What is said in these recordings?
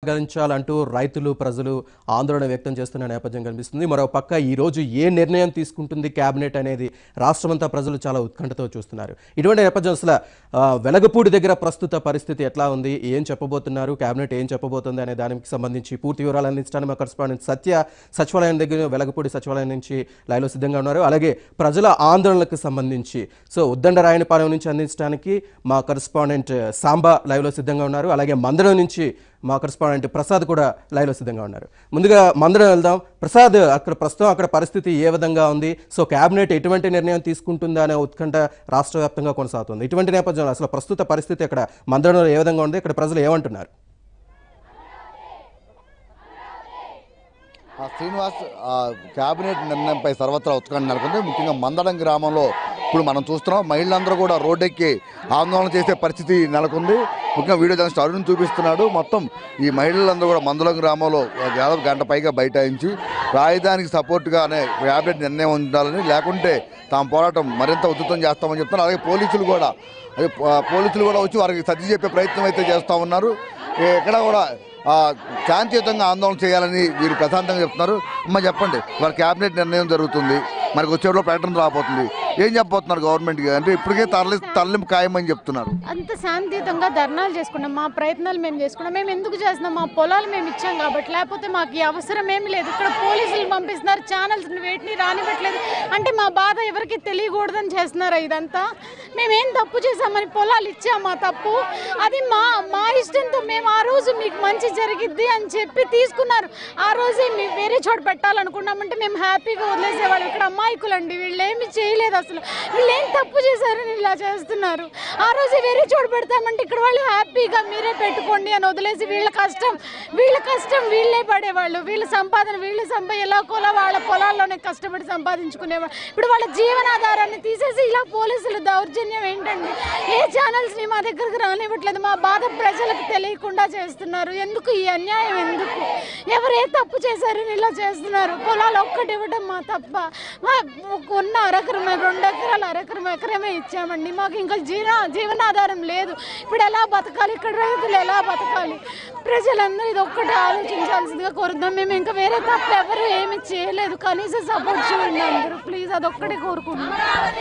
గదించాలంటూ రైతులు ప్రజలు ఆందోళన వ్యక్తం చేస్తున్న నేపథ్యం కనిపిస్తుంది మరో పక్క ఈ రోజు ఏ నిర్ణయం తీసుకుంటుంది కేబినెట్ అనేది రాష్ట్రమంతా ప్రజలు చాలా ఉత్కంఠతో చూస్తున్నారు ఇటువంటి నేపథ్యం అసలు ఆ, వెలగపూడి దగ్గర ప్రస్తుత పరిస్థితి ఎట్లా ఉంది ఏం చెప్పబోతున్నారు కేబినెట్ ఏం చెప్పబోతుంది అనే దానికి సంబంధించి పూర్తి వివరాలు అందించడానికి మా కరస్పాండెంట్ సత్య సచివాలయం దగ్గర వెలగపూడి సచివాలయం నుంచి లైవ్లో సిద్ధంగా ఉన్నారు అలాగే ప్రజల ఆందోళనలకు సంబంధించి సో ఉద్దండరాయనిపాలెం నుంచి అందించడానికి మా కరస్పాండెంట్ సాంబా లైవ్లో సిద్ధంగా ఉన్నారు అలాగే మందడం నుంచి మా కరస్పాండెంట్ ప్రసాద్ కూడా లైవ్లో సిద్ధంగా ఉన్నారు ముందుగా మందడం వెళ్దాం ప్రసాద్ అక్కడ ప్రస్తుతం అక్కడ పరిస్థితి ఏ విధంగా ఉంది సో కేబినెట్ ఎటువంటి నిర్ణయం తీసుకుంటుందా అనే ఉత్కంఠ రాష్ట్ర వ్యాప్తంగా కొనసాగుతుంది ఇటువంటి నేపథ్యంలో అసలు ప్రస్తుత పరిస్థితి అక్కడ మందడంలో ఏ విధంగా ఉంది ఇక్కడ ప్రజలు ఏమంటున్నారు ఆ శ్రీనివాస్ ఆ కేబినెట్ నిర్ణయంపై సర్వత్రా ఉత్కంఠ నెలకొంది ముఖ్యంగా మందడం గ్రామంలో ఇప్పుడు మనం చూస్తున్నాం మహిళలందరూ కూడా రోడ్డెక్కి ఆందోళన చేసే పరిస్థితి నెలకొంది ముఖ్యంగా వీడియో జర్నలిస్ట్ అరుణ్ చూపిస్తున్నాడు మొత్తం ఈ మహిళలందరూ కూడా మందడం గ్రామంలో దాదాపు గంట పైగా బైఠాయించి రాజధానికి సపోర్ట్గానే కేబినెట్ నిర్ణయం ఉండాలని లేకుంటే తాము పోరాటం మరింత ఉధృతం చేస్తామని చెప్తున్నారు అలాగే పోలీసులు కూడా అదే పో- పోలీసులు కూడా వచ్చి వారికి సర్ది చెప్పే ప్రయత్నం అయితే చేస్తూ ఉన్నారు ఎక్కడ కూడా ఆ, శాంతియుతంగా ఆందోళన చేయాలని వీరు ప్రశాంతంగా చెప్తున్నారు అమ్మ చెప్పండి వాళ్ళ క్యాబినెట్ నిర్ణయం జరుగుతుంది మనకు వచ్చేట్లో ప్రకటన రాబోతుంది ఏం చెప్పబోతున్నారు గవర్నమెంట్కి అంటే ఇప్పటికే తరలి తరలింపు ఖాయమని చెప్తున్నారు అంత శాంతియుతంగా ధర్నాలు చేసుకున్నాం మా ప్రయత్నాలు మేము చేసుకున్నాం మేము ఎందుకు చేస్తున్నాం మా పొలాలు మేము ఇచ్చాం కాబట్టి లేకపోతే మాకు ఈ అవసరం ఏమి లేదు ఇక్కడ పోలీసులు పంపిస్తున్నారు ఛానల్స్ వేటిని రానివ్వట్లేదు అంటే మా బాధ ఎవరికి తెలియకూడదని చేస్తున్నారా ఇదంతా మేమేం తప్పు చేసామని పొలాలు ఇచ్చాం మా తప్పు అది మా మా ఇష్టంతో మేము ఆ రోజు మీకు మంచి జరిగిద్ది అని చెప్పి తీసుకున్నారు ఆ రోజే మేము వేరే చోట పెట్టాలనుకున్నామంటే మేము హ్యాపీగా వదిలేసేవాళ్ళం ఇక్కడ అమాయకులండి వీళ్ళు ఏమి చేయలేదు అసలు వీళ్ళు ఏం తప్పు చేశారని ఇలా చేస్తున్నారు ఆ రోజు వేరే చోట పెడతామంటే ఇక్కడ వాళ్ళు హ్యాపీగా మీరే పెట్టుకోండి అని వదిలేసి వీళ్ళ కష్టం వీళ్ళ కష్టం వీళ్ళే పడేవాళ్ళు వీళ్ళ సంపాదన వీళ్ళ సంపా ఎలా కోలా వాళ్ళ పొలాల్లోనే కష్టపడి సంపాదించుకునేవాళ్ళు ఇప్పుడు వాళ్ళ జీవనాధారాన్ని తీసేసి ఇలా పోలీసులు దౌర్జన్యం ఏంటండి ఏ ఛానల్స్ని మా దగ్గరకు రానివ్వట్లేదు మా బాధ ప్రజలకు తెలియకుండా చేస్తున్నారు ఎందుకు ఈ అన్యాయం ఎందుకు ఎవరే తప్పు చేశారని ఇలా చేస్తున్నారు పొలాలు ఒక్కటి ఇవ్వడం మా తప్ప మా ఉన్న అరెకరం రెండు ఎకరాలు అరెకరం ఎకరమే ఇచ్చామండి మాకు ఇంకా జీవన జీవనాధారం లేదు ఇప్పుడు ఎలా బతకాలి ఇక్కడ రైతులు ఎలా బతకాలి ప్రజలందరూ ఇది ఒక్కటి ఆలోచించాల్సిందిగా కోరుద్దాం మేము ఇంకా వేరే తప్పు ఎవరు ఏమి చేయలేదు కనీసం సపోర్ట్ చేయండి అందరూ ప్లీజ్ అదొక్కటే కోరుకుంటున్నాం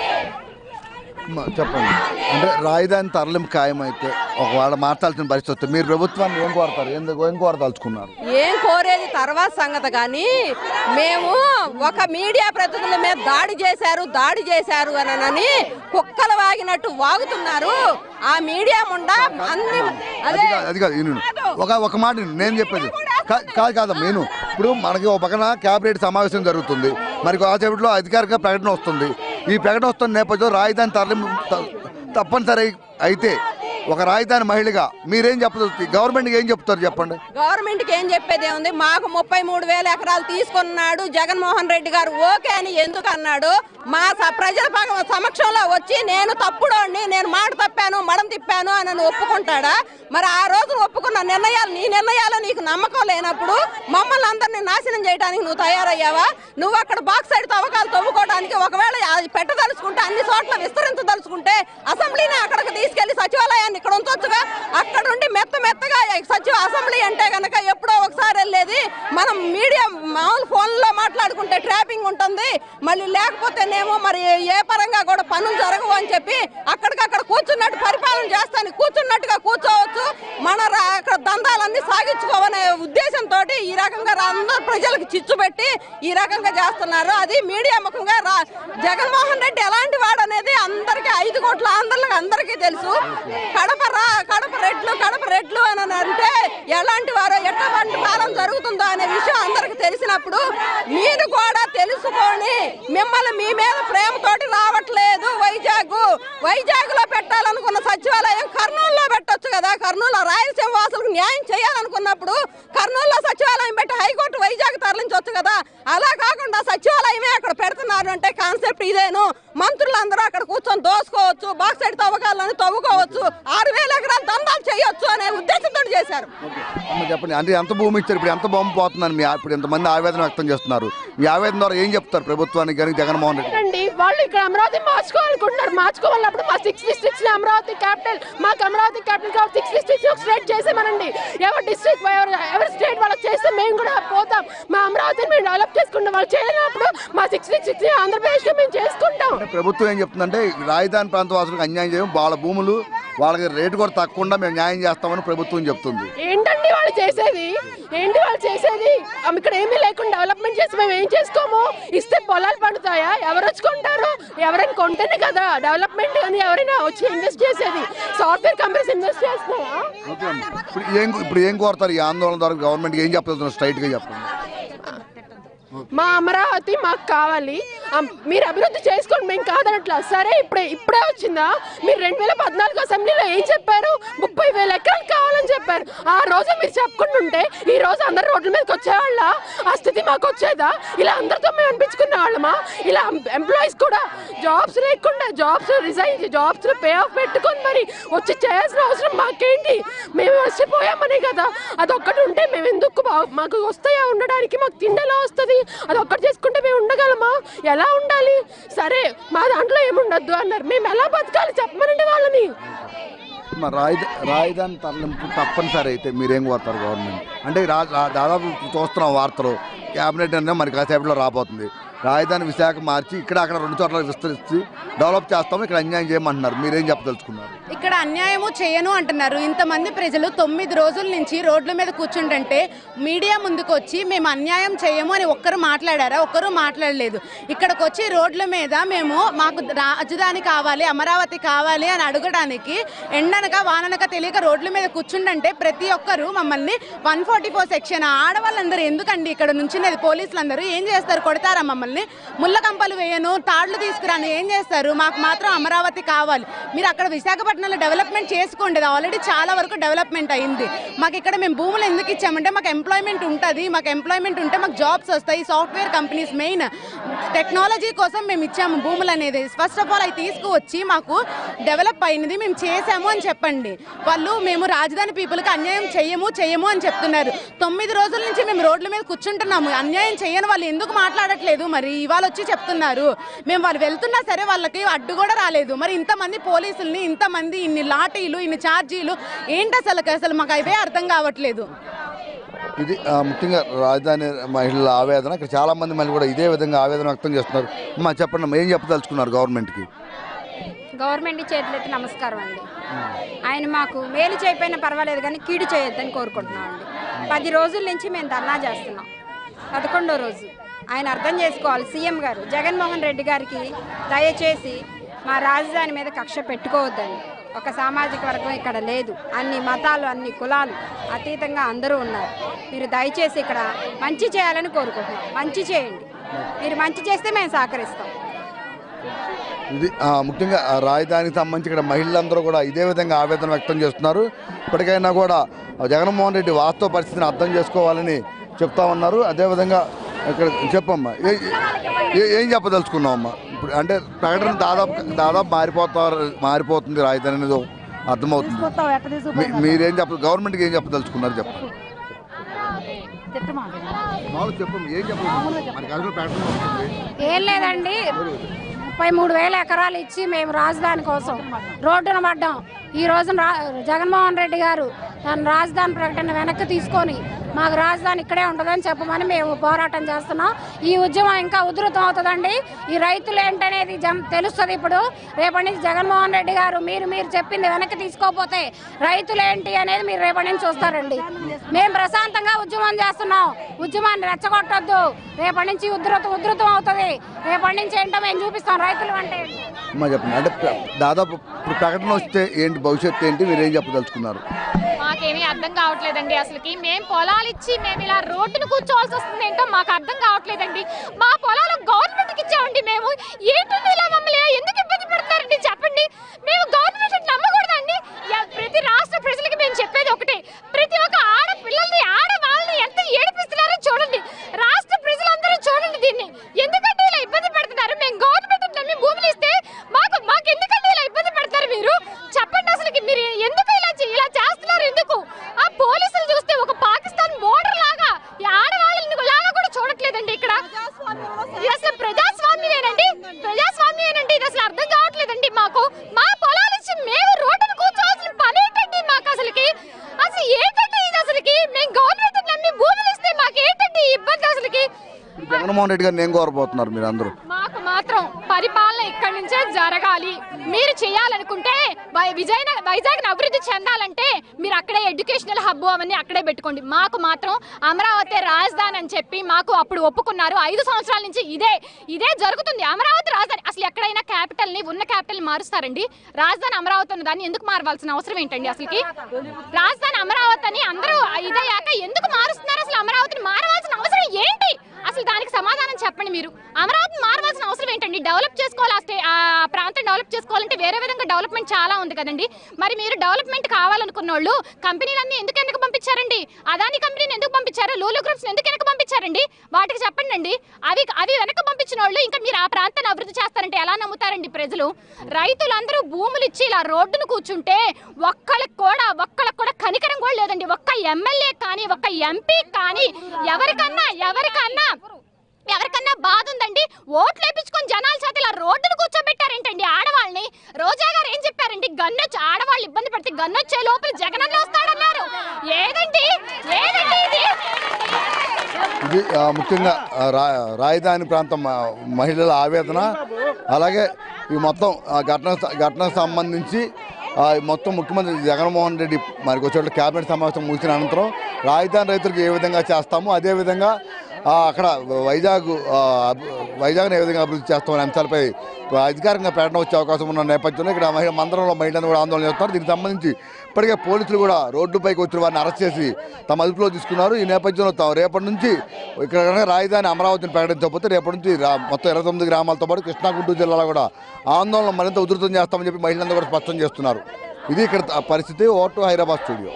అమ్మ, చెప్పండి అంటే రాజధాని తరలింపు ఖాయమైతే ఒకవేళ మార్చాల్సిన పరిస్థితి వస్తే మీరు ప్రభుత్వాన్ని ఏం కోరతారు ఎందుకు ఏం కోరదలుచుకున్నారు ఏం కోరేది తర్వాత సంగతి కానీ మేము ఒక మీడియా ప్రతినిధుల మీద దాడి చేశారు దాడి చేశారు అని కుక్కలు వాగినట్టు వాగుతున్నారు ఆ మీడియా ముండా అన్ని అది అదే కాదు అది కాదు విను ఒక ఒక మాట విను. నేను చెప్పేది కా- కాదు కాదమ్మా నేను ఇప్పుడు మనకి ఒక పక్కన క్యాబినెట్ సమావేశం జరుగుతుంది మరి కాసేపట్లో అధికారిక ప్రకటన వస్తుంది ఈ ప్రకటన వస్తున్న నేపథ్యంలో రాజధాని తరలింపు త- తప్పనిసరి అయితే ఒక రాజధాని మహిళగా మీరేం చెప్పదు గవర్నమెంట్కి ఏం చెప్తారు చెప్పండి గవర్నమెంట్కి ఏం చెప్పేది ఉంది మాకు ముప్పై మూడు వేల ఎకరాలు తీసుకున్నాడు జగన్మోహన్ రెడ్డి గారు ఓకే అని ఎందుకు అన్నాడు మా స- ప్రజల పగ- సమక్షంలో వచ్చి నేను తప్పుడోండి నేను మాట తప్పాను మడం తిప్పాను అని అని ఒప్పుకుంటాడా మరి ఆ రోజు ఒప్పుకున్న నిర్ణయాలు నీ నిర్ణయాలు నీకు నమ్మకం లేనప్పుడు మమ్మల్ని అందరినీ నాశనం చేయడానికి నువ్వు తయారయ్యావా నువ్వు అక్కడ బాక్స్ సైడ్ తవ్వకాలు తవ్వుకోవడానికి ఒకవేళ అది పెట్టదలుచుకుంటే అన్ని చోట్ల విస్తరించదలుచుకుంటే అసెంబ్లీని అక్కడికి తీసుకెళ్లి సచివాలయాన్ని ఇక్కడ ఉంచొచ్చుగా అక్కడ ఉండి మెత్త మెత్తగా సచివ అసెంబ్లీ అంటే గనక ఎప్పుడో ఒకసారి వెళ్ళేది మనం మీడియా మామూలు ఫోన్లో మాట్లాడుకుంటే ట్రాపింగ్ ఉంటుంది మళ్ళీ లేకపోతేనేమో మరి ఏ పరంగా కూడా పనులు జరగవు అని చెప్పి అక్కడికక్కడ కూర్చున్నట్టు పరిపాలన చేస్తాను కూర్చున్నట్టుగా కూర్చోవచ్చు మన రా- అక్కడ దందాలన్నీ సాగించుకోవనే ఉద్దేశంతో ఈ రకంగా అందరు ప్రజలకు చిచ్చు పెట్టి ఈ రకంగా చేస్తున్నారు అది మీడియా ముఖంగా రా జగన్మోహన్ రెడ్డి ఎలాంటి వాడు అనేది అందరికీ ఐదు కోట్ల ఆంధ్రులకు అందరికీ తెలుసు కడప రా కడప రెడ్లు కడప రెడ్లు అని అంటే ఎలాంటి వారో ఎటువంటి పాలన జరుగుతుందో అనే విషయం అందరికి తెలిసినప్పుడు మీరు కూడా తెలుసుకొని మిమ్మల్ని మీ మీద ప్రేమతోటి రావట్లేదు వైజాగ్ వైజాగ్ లో పెట్టాలనుకున్న సచివాలయం కర్నూలులో పెట్టొచ్చు కదా కర్నూలు రాయలసీమ వాసులకు న్యాయం చేయాలనుకున్నప్పుడు కర్నూలులో సచివాలయం పెట్టి హైకోర్టు వైజాగ్ తరలించవచ్చు కదా అలా కాకుండా సచివాలయమే అక్కడ పెడుతున్నారు అంటే కాన్సెప్ట్ ఇదేను మంత్రులందరూ అక్కడ కూర్చొని దోసుకోవచ్చు బాక్స్ సైడ్ తవ్వకాలను తవ్వుకోవచ్చు ఆరు వేల ఎకరాలు దందాలు చేయొచ్చు అనే ఉద్దేశంతో చేశారు అమ్మ చెప్పండి అంటే ఎంత భూమి ఇచ్చారు ఇప్పుడు ఎంత భూమి పోతుందని మీ ఇప్పుడు ఎంతమంది ఆవేదన వ్యక్తం చేస్తున్నారు మీ ఆవేదన ద్వారా ఏం చెప్తారు ప్రభుత్వానికి కానీ జగన్మోహన్ రెడ్డి అండి వాళ్ళు ఇక్కడ అమరావతి మార్చుకోవాలనుకుంటున్నారు మార్చుకోవాలన్నప్పుడు మా సిక్స్ డిస్ట్రిక్ట్స్ ని అమరావతి క్యాపిటల్ మాకు అమరావతి క్యాపిటల్ కాబట్టి సిక్స్ డిస్ట్రిక్ట్స్ స్ట్రేట్ చేసేమనండి ఎవరి డిస్ట్రిక్ట్ ఎవరి తర్వాతే మేము డెవలప్ చేసుకుంటాం వాళ్ళు చేయనప్పుడు మా సిక్స్టీ సిక్స్టీ ఆంధ్రప్రదేశ్లో మేము చేసుకుంటాం అంటే ప్రభుత్వం ఏం చెప్తుందంటే రాజధాని ప్రాంత వాసులకు అన్యాయం చేయం వాళ్ళ భూములు వాళ్ళకి రేటు కూడా తక్కువ మేము న్యాయం చేస్తామని ప్రభుత్వం చెప్తుంది ఏంటండి వాళ్ళు చేసేది ఏంటి వాళ్ళు చేసేది ఆమె ఇక్కడ ఏమీ లేకుండా డెవలప్మెంట్ చేసి మేము ఏం చేసుకోము ఇస్తే పొలాలు పండుతాయా ఎవరు వచ్చి కొంటారు ఎవరైనా కొంటేనే కదా డెవలప్మెంట్ అని ఎవరైనా వచ్చి ఇన్వెస్ట్ చేసేది సాఫ్ట్వేర్ కంపెనీస్ ఇన్వెస్ట్ చేస్తున్నాయా ఓకే అమ్మ. ఇప్పుడు ఏం ఇప్పుడు ఏం కోరుతారు ఈ ఆందోళన ద్వారా గవర్నమెంట్ ఏం చెప్పగలుగుతున్నారు స్ట్రైట్గా చెప్పండి మా అమరావతి మాకు కావాలి అమ్- మీరు అభివృద్ధి చేసుకోండి మేము కాదనట్లా సరే ఇప్పుడే ఇప్పుడే వచ్చిందా మీరు రెండు వేల పద్నాలుగు అసెంబ్లీలో ఏం చెప్పారు ముప్పై వేల ఎకరాలు కావాలని చెప్పారు ఆ రోజు మీరు చెప్పుకుంటుంటే ఈ రోజు అందరు రోడ్ల మీదకి వచ్చేవాళ్ళ ఆ స్థితి మాకు వచ్చేదా ఇలా అందరితో మేము అనిపించుకునే వాళ్ళమా ఇలా ఎంప్లాయీస్ కూడా జాబ్స్ లేకుండా jobs resign jobs pay off పెట్టుకొని మరి వచ్చి చేయాల్సిన అవసరం మాకేంటి మేము వచ్చిపోయామనే కదా అదొక్కటి ఉంటే మేము ఎందుకు బా- మాకు వస్తాయా ఉండడానికి మాకు తిండి ఎలా వస్తుంది అది ఒక్కటి చేసుకుంటే మేము ఉండగలమా ఎలా ఉండాలి సరే మా దాంట్లో ఏముండద్దు అన్నారు మేము ఎలా బతకాలి చెప్పమనండి వాళ్ళని మరి రాజధా రాజధాని తరలింపు తప్పనిసరి అయితే మీరేం కోరుతారు గవర్నమెంట్ అంటే రా రా- దాదాపు చూస్తున్నాం వార్తలు క్యాబినెట్ నిర్ణయం మరి కాసేపట్లో రాబోతుంది రాజధాని విశాఖ మార్చి ఇక్కడ అక్కడ రెండు చోట్ల విస్తరించి డెవలప్ చేస్తాము ఇక్కడ అన్యాయం చేయమంటున్నారు మీరేం చెప్పదలుచుకున్నారు ఇక్కడ అన్యాయము చేయను అంటున్నారు ఇంతమంది ప్రజలు తొమ్మిది రోజుల నుంచి రోడ్ల మీద కూర్చుంటుంటే మీడియా ముందుకు వచ్చి మేము అన్యాయం చేయము అని ఒక్కరు మాట్లాడారా ఒక్కరు మాట్లాడలేదు ఇక్కడికి వచ్చి రోడ్ల మీద మేము మాకు రాజధాని కావాలి అమరావతి కావాలి అని అడగడానికి ఎండనక వాననక తెలియక రోడ్ల మీద కూర్చుండంటే ప్రతి ఒక్కరు మమ్మల్ని వన్ ఫార్టీ ఫోర్ సెక్షన్ ఆడవాళ్ళందరూ ఎందుకండి ఇక్కడ నుంచి పోలీసులు అందరూ ఏం చేస్తారు కొడతారా మమ్మల్ని ముళ్ళ కంపలు వేయను తాళ్లు తీసుకురాను ఏం చేస్తారు మాకు మాత్రం అమరావతి కావాలి మీరు అక్కడ విశాఖపట్నంలో డెవలప్మెంట్ చేసుకోండి అది ఆల్రెడీ చాలా వరకు డెవలప్మెంట్ అయింది మాకు ఇక్కడ మేము భూములు ఎందుకు ఇచ్చామంటే మాకు ఎంప్లాయ్మెంట్ ఉంటుంది మాకు ఎంప్లాయ్మెంట్ ఉంటే మాకు జాబ్స్ వస్తాయి సాఫ్ట్వేర్ కంపెనీస్ మెయిన్ టెక్నాలజీ కోసం మేము ఇచ్చాము భూములు అనేది ఫస్ట్ ఆఫ్ ఆల్ అవి తీసుకువచ్చి మాకు డెవలప్ అయినది మేము చేసాము అని చెప్పండి వాళ్ళు మేము రాజధాని పీపుల్కి అన్యాయం చెయ్యము చెయ్యము అని చెప్తున్నారు తొమ్మిది రోజుల నుంచి మేము రోడ్ల మీద కూర్చుంటున్నాము అన్యాయం చేయని వాళ్ళు ఎందుకు మాట్లాడట్లేదు మరి ఇవాళ వచ్చి చెప్తున్నారు మేము వాళ్ళు వెళ్తున్నా సరే వాళ్ళకి అడ్డు కూడా రాలేదు మరి ఇంతమంది పోలీసుల్ని ఇంతమంది ఇన్ని లాఠీలు ఇన్ని ఛార్జీలు ఏంటి అసలు అసలు మాకు అవే అర్థం కావట్లేదు ఇది ఆ, ముఖ్యంగా రాజధాని మహిళల ఆవేదన ఇక్కడ చాలా మంది మళ్ళీ కూడా ఇదే విధంగా ఆవేదన వ్యక్తం చేస్తున్నారు అమ్మా చెప్పండి అమ్మా, ఏం చెప్పదలుచుకున్నారు గవర్నమెంట్కి గవర్నమెంట్ చేతులెత్తి నమస్కారం అండి ఆయన మాకు మేలు చేయకపోయినా పర్వాలేదు కానీ కీడు చేయొద్దని కోరుకుంటున్నాం అండి పది రోజుల నుంచి మేము ధర్నా చేస్తున్నాం పదకొండో రోజు ఆయన అర్థం చేసుకోవాలి సీఎం గారు జగన్మోహన్ రెడ్డి గారికి దయచేసి మా రాజధాని మీద కక్ష పెట్టుకోవద్దండి ఒక సామాజిక వర్గం ఇక్కడ లేదు అన్ని మతాలు అన్ని కులాలు అతీతంగా అందరూ ఉన్నారు మీరు దయచేసి ఇక్కడ మంచి చేయాలని కోరుకుంటున్నాం మంచి చేయండి మీరు మంచి చేస్తే మేము సహకరిస్తాం ఇది ఆ, ముఖ్యంగా ఆ రాజధానికి సంబంధించి ఇక్కడ మహిళలందరూ కూడా ఇదే విధంగా ఆవేదన వ్యక్తం చేస్తున్నారు ఇప్పటికైనా కూడా జగన్మోహన్ రెడ్డి వాస్తవ పరిస్థితిని అర్థం చేసుకోవాలని చెప్తా ఉన్నారు అదేవిధంగా ఇక్కడ చెప్పమ్మా ఏ- ఏ- ఏం చెప్పదలుచుకున్నావు అమ్మా ఇప్పుడు అంటే ప్రకటన దాదాపు దాదాపు మారిపోతారు మారిపోతుంది రాజధాని అనేది అర్థమవుతుంది మీ- మీరేం చెప్ప గవర్నమెంట్కి ఏం చెప్పదలుచుకున్నారు చెప్పండి మామూలు చెప్పమ్మా ఏం చెప్పదు మనకి అసలు ప్రకటన వస్తుంది ఏం లేదండి ముప్పై మూడు వేల ఎకరాలు ఇచ్చి మేము రాజధాని కోసం రోడ్డున పడ్డాం ఈ రోజున రా జగన్మోహన్ రెడ్డి గారు తన రాజధాని ప్రకటన వెనక్కి తీసుకొని మాకు రాజధాని ఇక్కడే ఉంటుందని చెప్పమని మేము పోరాటం చేస్తున్నాం ఈ ఉద్యమం ఇంకా ఉధృతం అవుతుందండి ఈ రైతులు ఏంటనేది జం తెలుస్తుంది ఇప్పుడు రేపటి నుంచి జగన్మోహన్ రెడ్డి గారు మీరు మీరు చెప్పింది వెనక్కి తీసుకోకపోతే రైతులు ఏంటి అనేది మీరు రేపటి నుంచి చూస్తారండి మేము ప్రశాంతంగా ఉద్యమం చేస్తున్నాం ఉద్యమాన్ని రెచ్చగొట్టొద్దు రేపటి నుంచి ఉధృతం ఉధృతం అవుతుంది రేపటి నుంచి ఏంటో మేము చూపిస్తాం రైతులు అంటే ఏంటి. అమ్మా చెప్పండి అంటే ప్ర- దాదాపు ఇప్పుడు ప్రకటన వస్తే ఏంటి భవిష్యత్తు ఏంటి మీరు ఏం చెప్పదలుచుకున్నారు మాకేమీ అర్థం కావట్లేదండి అసలుకి మేము పొలాలు ఇచ్చి మేము ఇలా రోడ్డును కూర్చోవాల్సి వస్తుంది ఏంటో మాకు అర్థం కావట్లేదండి మా పొలాలు గవర్నమెంట్కి ఇచ్చామండి మేము ఏంటండి ఇలా మమ్మల్ని ఎందుకు ఇబ్బంది పెడతారండి చెప్పండి మేము గవర్నమెంట్ నమ్మకూడదండి ఎ- ప్రతి రాష్ట్ర ప్రజలకి మేము చెప్పేది ఒకటే ప్రతి ఒక్క ఆడపిల్లల్ని ఆడవాళ్ళని ఎంత ఏడిపిస్తున్నారో చూడండి రాష్ట్ర ప్రజలందరూ చూడండి దీన్ని ఎందుకంటే ఇలా ఇబ్బంది పెడుతున్నారు మేము గవర్నమెంట్ నమ్మి భూములు ఇస్తే మాకు మాకు ఎందుకంటే ఇలా ఇబ్బంది పెడతారు మీరు చెప్పండి అసలుకి మీరు ఎందుకు ఇలా చే- ఇలా చేస్తున్నారు ఎందుకు ఆ పోలీసులు చూస్తే ఒక పాకిస్తాన్ బోర్డర్ లాగా ఈ ఆడవాళ్ళని లాగా కూడా చూడట్లేదండి ఇక్కడ ఇది అసలు ప్రజాస్వామ్యమేనండి ప్రజాస్వామ్యమేనండి ఇది అసలు అర్థం కావట్లేదండి మాకు మా పొలాలు ఇచ్చి మేము రోడ్డును కూర్చోవాల్సిన పని ఏంటండి మాకు అసలుకి అసలు ఏంటండి ఇది అసలుకి జగన్మోహన్ రెడ్డి గారిని ఏం కోరబోతున్నారు మీరు అందరూ మాకు మాత్రం పరిపాలన ఇక్కడి నుంచే జరగాలి మీరు చేయాలనుకుంటే వై- విజయనగర వైజాగ్ అభివృద్ధి చెందాలంటే మీరు అక్కడే ఎడ్యుకేషనల్ హబ్ అవన్నీ అక్కడే పెట్టుకోండి మాకు మాత్రం అమరావతి రాజధాని అని చెప్పి మాకు అప్పుడు ఒప్పుకున్నారు ఐదు సంవత్సరాల నుంచి ఇదే ఇదే జరుగుతుంది అమరావతి రాజధాని అసలు ఎక్కడైనా క్యాపిటల్ ని ఉన్న క్యాపిటల్ మారుస్తారండి రాజధాని అమరావతి ఉన్న దాన్ని ఎందుకు మారవలసిన అవసరం ఏంటండి అసలుకి రాజధాని అమరావతి అని అందరూ ఇదయ్యాక ఎందుకు మారుస్తున్నారు అసలు అమరావతిని మారవలసిన అవసరం ఏంటి అసలు దానికి సమాధానం చెప్పండి మీరు అమరావతిని మారవలసిన అవసరం ఏంటండి డెవలప్ చేసుకోవాలి ఆ స్టే- ఆ ప్రాంతం డెవలప్ చేసుకోవాలంటే వేరే విధంగా డెవలప్మెంట్ చాలా ఉంది కదండి మరి మీరు డెవలప్మెంట్ కావాలనుకున్న వాళ్ళు కంపెనీలన్నీ ఎందుకు వెనక పంపించారండి అదాని కంపెనీని ఎందుకు పంపించారు లూలు గ్రూప్స్ ఎందుకు వెనక పంపించారండి వాటికి చెప్పండి అండి అవి అవి వెనక పంపించిన వాళ్ళు ఇంకా మీరు ఆ ప్రాంతాన్ని అభివృద్ధి చేస్తారంటే ఎలా నమ్ముతారండి ప్రజలు రైతులందరూ భూములు ఇచ్చి ఇలా రోడ్డును కూర్చుంటే ఒక్కళ్ళకి కూడా ఒక్కళ్ళకి కూడా కనికరం కూడా లేదండి ఒక్క ఎమ్మెల్యే కానీ ఒక్క ఎంపీ కానీ ఎవరికన్నా ఎవరికన్నా ఎవరికన్నా బాధ ఉందండి ఓట్లు వేపించుకొని జనాల చేత ఇలా రోడ్డును కూర్చోబెట్టారేంటండి ఆడవాళ్ళని రోజా గారు ఏం చెప్పారండి గన్నొచ్చి ఆడవాళ్ళు ఇబ్బంది పడితే గన్నొచ్చే లోపల జగనన్న వస్తాడన్నారు ఏదండి ఏదండి ఇది ఇది ఆ, ముఖ్యంగా ఆ, రా రాజధాని ప్రాంతం ఆ, మహిళల ఆవేదన అలాగే ఈ మొత్తం ఆ, ఘటన ఘటనకు సంబంధించి ఆ, ఈ మొత్తం ముఖ్యమంత్రి జగన్మోహన్ రెడ్డి మరి వచ్చేట్లు కేబినెట్ సమావేశం ముగిసిన అనంతరం రాజధాని రైతులకు ఏ విధంగా చేస్తాము అదేవిధంగా ఆ, అక్కడ వైజాగ్ ఆ, అభి- వైజాగ్ని ఏ విధంగా అభివృద్ధి చేస్తామనే అంశాలపై అధికారికంగా ప్రకటన వచ్చే అవకాశం ఉన్న నేపథ్యంలో ఇక్కడ మహిళ మందరంలో మహిళలను కూడా ఆందోళన చేస్తున్నారు దీనికి సంబంధించి ఇప్పటికే పోలీసులు కూడా రోడ్డుపైకి వచ్చిన వారిని అరెస్ట్ చేసి తమ అదుపులో తీసుకున్నారు ఈ నేపథ్యంలో తా- రేపటి నుంచి ఇక్కడ కనుక రాజధాని అమరావతిని ప్రకటించకపోతే రేపటి నుంచి రా- మొత్తం ఇరవై తొమ్మిది గ్రామాలతో పాటు కృష్ణా గుంటూరు జిల్లాలో కూడా ఆందోళన మరింత ఉధృతం చేస్తామని చెప్పి మహిళలందరూ కూడా స్పష్టం చేస్తున్నారు ఇది ఇక్కడ త- పరిస్థితి ఓటు హైదరాబాద్ స్టూడియో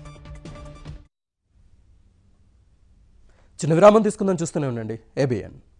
చిన్న విరామం తీసుకుందాం చూస్తూనే ఉండండి ఏబిఎన్